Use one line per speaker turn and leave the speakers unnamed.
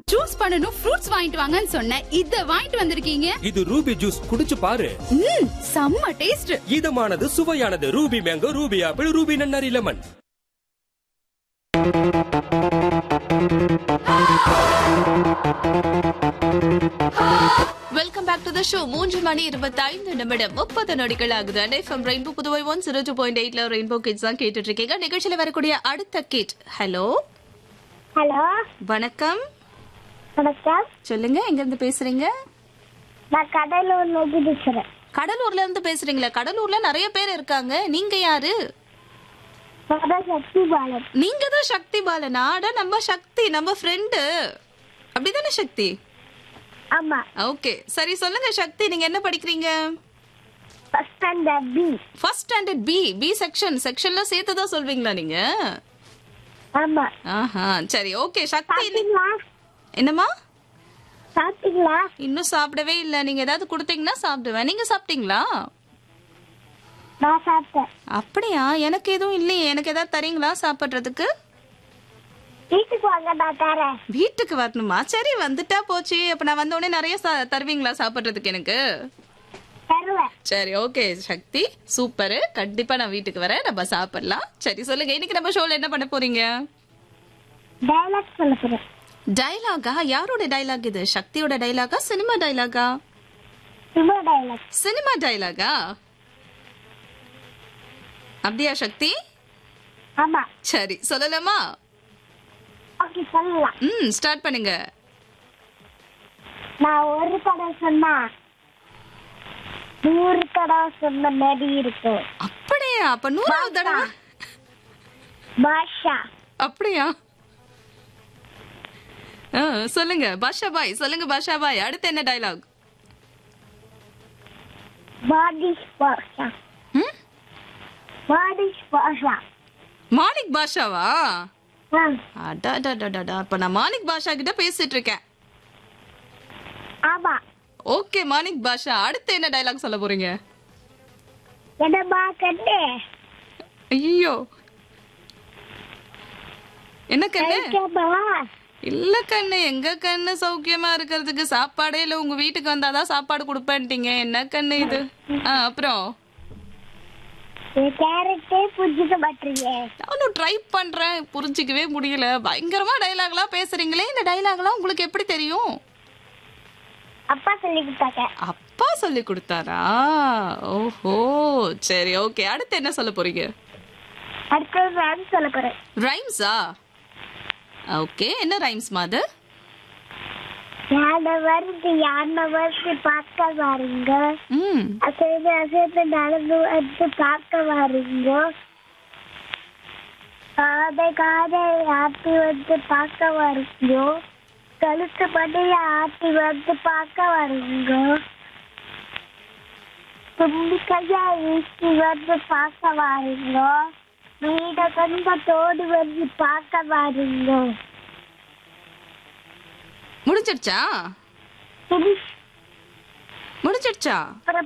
Juice பண்ணனும் fruits வாங்கிட்டு வாங்கன்னு சொன்னேன் இத வாங்கிட்டு வந்திருக்கீங்க
இது ரூபி ஜூஸ் குடிச்சு பாரு
ம் செம்ம டேஸ்ட்
இதமானது சுவையானது Ruby mango Ruby apple Ruby நன்னாரி lemon
welcome back to the show மூன்று மணி இருபத்தி ஐந்து நிமிடம் முப்பது நொடிகள் ஆகுது FM rainbow Puduvai one zero two point எயிட்ல ரெயின்போ கிட்ஸ் தான் கேட்டுட்டு இருக்கீங்க நிகழ்ச்சியில வரக்கூடிய அடுத்த கிட் ஹலோ
ஹலோ
வணக்கம்
வணக்கம்
சொல்லுங்க எங்க இருந்து பேசுறீங்க
நான் கடலூர்ல இருந்து பேசுறேன்
கடலூர்ல இருந்து பேசுறீங்களா கடலூர்ல நிறைய பேர் இருக்காங்க நீங்க யாரு
நான் சக்தி பாலன்
நீங்க தான் சக்தி பாலனா அட நம்ம சக்தி நம்ம ஃப்ரெண்டு அப்படிதானே சக்தி
ஆமா
ஓகே சரி சொல்லுங்க சக்தி நீங்க என்ன படிக்கிறீங்க
first standard B
first standard B B section செக்ஷன்ல சேர்த்து தான் சொல்வீங்களா நீங்க
ஆமா
ஆஹா சரி ஓகே சக்தி இன்னி-
சாப்பிட்டீங்களா
என்னம்மா
சாப்பிட்டீங்களா
இன்னும் சாப்பிடவே இல்ல நீங்க ஏதாவது கொடுத்தீங்கன்னா சாப்பிடுவேன் நீங்க சாப்பிட்டீங்களா
நான் சாப்பிட்டேன்
அப்படியா எனக்கு எதுவும் இல்லையே எனக்கு ஏதாவது தரீங்களா சாப்பிடுறதுக்கு
வீட்டுக்கு வாங்க நான் தரேன்
வீட்டுக்கு வரணுமா சரி வந்துட்டா போச்சு அப்ப நான் வந்த உடனே நிறைய சா- தருவீங்களா சாப்பிடுறதுக்கு எனக்கு
தருவேன்
சரி ஓகே சக்தி சூப்பர் கண்டிப்பா நான் வீட்டுக்கு வரேன் நம்ம சாப்பிடலாம் சரி சொல்லுங்க இன்னைக்கு நம்ம ஷோல என்ன பண்ண போறீங்க
டைலாக் சொல்ல போறேன்
டைலாகா யாரோட டைலாக் இது சக்தியோட டைலாகா சினிமா டைலாகா
சும்மா டைலாக்
சினிமா டைலாகா அப்படியா சக்தி
ஆமா
சரி சொல்லலாமா
ஓகே சொல்லலாம்
ம் ஸ்டார்ட் பண்ணுங்க
நான் ஒரு தடவை சொன்னா நூறு தடவை சொன்ன மாதிரி இருக்கும்
அப்படியா அப்ப நூறாவது தடவை
பாஷா
அப்படியா ஆ, சொல்லுங்க பாஷா பாய் சொல்லுங்க பாஷா பாய் அடுத்து என்ன டைலாக்
பாடிஷ் பாஷா
ம்
பாடிஷ் பாஷா
மாலிக் பாஷாவா
ஆ,
அடாடாடாடா அப்ப நான் மாலிக் பாஷா கிட்ட பேசிட்டு இருக்கேன்
ஆமா
ஓகே மாலிக் பாஷா அடுத்து என்ன டைலாக் சொல்ல போறீங்க
என்னம்மா கண்ணு
ஐயோ என்ன கண்ணு
இருக்கேம்மா
இல்ல கண்ணு எங்க கண்ணு சௌக்கியமா இருக்கிறதுக்கு சாப்பாடே இல்ல உங்க வீட்டுக்கு வந்தாதான் சாப்பாடு கொடுப்பேன்ட்டீங்க என்ன கண்ணு இது ஆ, அப்புறம்
என் கேரக்டே புரிஞ்சுக்க மாட்டீங்க
நானும் ட்ரை பண்றேன் புரிஞ்சிக்கவே முடியல பயங்கரமா டைலாக்லாம் பேசுறீங்களே இந்த டைலாக்லாம் உங்களுக்கு எப்படி தெரியும்
அப்பா சொல்லி கொடுத்தாங்க
அப்பா சொல்லி கொடுத்தாரா ஓஹோ சரி ஓகே அடுத்து என்ன சொல்ல போறீங்க
அடுத்தது நான் சொல்ல போறேன்
ரைம்ஸா ஓகே என்ன ரைம்ஸ் மாது
யானை வருது யானை வருது பார்க்க வாருங்க
ம்
அசைந்து அசைந்து நடந்து வந்து பார்க்க வாருங்க காதை காதை ஆட்டி வந்து பார்க்க வாருங்க கழுத்து படிய ஆட்டி வந்து பார்க்க வாருங்க தும்பிக்கையா வீசி வந்து பார்க்க வாருங்க வீட கொண்ட தோடு வந்து பார்க்க வாருங்க
முடிஞ்சிடுச்சா
Finish.
முடிஞ்சிடுச்சா
அப்புறம்